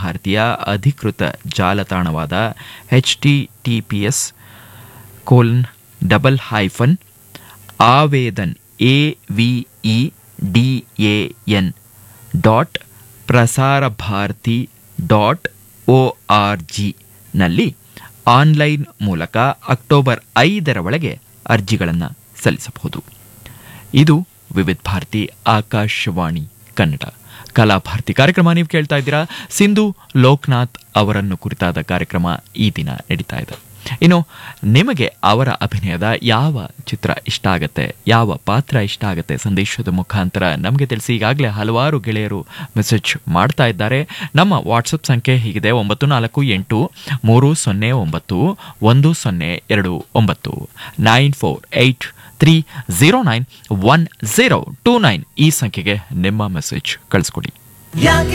ಭಾರತೀಯ ಅಧಿಕೃತ ಜಾಲತಾಣವಾದ H T T P S colon double hyphen Avedan A V E D A N dot Prasar Bharati dot O R G ನಲ್ಲಿ online ಮೂಲಕ October ಐದರ ಒಳಗೆ ಅರ್ಜಿಗಳನ್ನು ಸಲ್ಲಿಸಬಹುದು ಇದು ವಿವಿಧ ಭಾರತಿ ಆಕಾಶವಾಣಿ ಕನ್ನಡ ಕಲಾಭಾರತಿ ಕಾರ್ಯಕ್ರಮ ನೀವು ಕೇಳ್ತಾ ಇದ್ದೀರಾ ಸಿಂಧು ಲೋಕನಾಥ್ ಅವರನ್ನು ಕುರಿತಾದ ಕಾರ್ಯಕ್ರಮ ಈ ದಿನ ನಡೀತಾ ಇದೆ ಇನ್ನು ನಿಮಗೆ ಅವರ ಅಭಿನಯದ ಯಾವ ಚಿತ್ರ ಇಷ್ಟ ಆಗತ್ತೆ ಯಾವ ಪಾತ್ರ ಇಷ್ಟ ಆಗತ್ತೆ ಸಂದೇಶದ ಮುಖಾಂತರ ನಮಗೆ ತಿಳಿಸಿ ಈಗಾಗಲೇ ಹಲವಾರು ಗೆಳೆಯರು ಮೆಸೇಜ್ ಮಾಡ್ತಾ ಇದ್ದಾರೆ ನಮ್ಮ ವಾಟ್ಸಪ್ ಸಂಖ್ಯೆ ಹೀಗಿದೆ ಒಂಬತ್ತು ನಾಲ್ಕು ಎಂಟು ಮೂರು ಸೊನ್ನೆ ಒಂಬತ್ತು ಒಂದು ಸೊನ್ನೆ ಎರಡು ಒಂಬತ್ತು nine four eight three zero nine one zero two nine ಈ ಸಂಖ್ಯೆಗೆ ನಿಮ್ಮ ಮೆಸೇಜ್ ಕಳಿಸ್ಕೊಡಿ ಯಾಕೆ